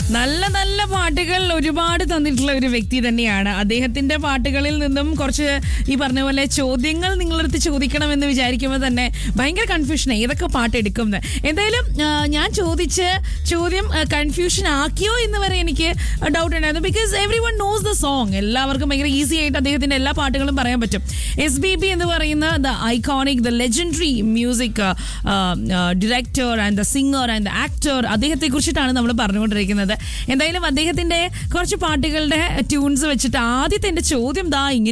നല്ല നല്ല പാട്ടുകൾ ഒരുപാട് തന്നിട്ടുള്ള ഒരു വ്യക്തി തന്നെയാണ് അദ്ദേഹത്തിന്റെ പാട്ടുകളിൽ നിന്നും കുറച്ച് ഈ പറഞ്ഞ പോലെ ചോദ്യങ്ങൾ നിങ്ങളടുത്ത് ചോദിക്കണമെന്ന് വിചാരിക്കുമ്പോൾ തന്നെ ഭയങ്കര കൺഫ്യൂഷൻ ഏതൊക്കെ പാട്ട് എടുക്കും എന്ന് എന്തായാലും ആ, ഞാൻ ചോദിച്ച ചോദ്യം കൺഫ്യൂഷൻ ആക്കിയോ എന്ന് വരെ എനിക്ക് ഡൗട്ട് ഉണ്ടായിരുന്നു because every one knows the song എല്ലാവർക്കും ഭയങ്കര ഈസി ആയിട്ട് അദ്ദേഹത്തിന്റെ എല്ലാ പാട്ടുകളും പറയാൻ പറ്റും എസ് ബി ബി എന്ന് പറയുന്ന the iconic the legendary music director and the singer and the actor അദ്ദേഹത്തെ കുറിച്ചിട്ടാണ് നമ്മൾ പറഞ്ഞുകൊണ്ടിരിക്കുന്നത് എന്തായാലും അദ്ദേഹത്തിന്റെ കുറച്ച് പാട്ടുകളുടെ ട്യൂൺസ് വെച്ചിട്ട് ആദ്യത്തെ എന്റെ ചോദ്യം ദാ ഇങ്ങനെ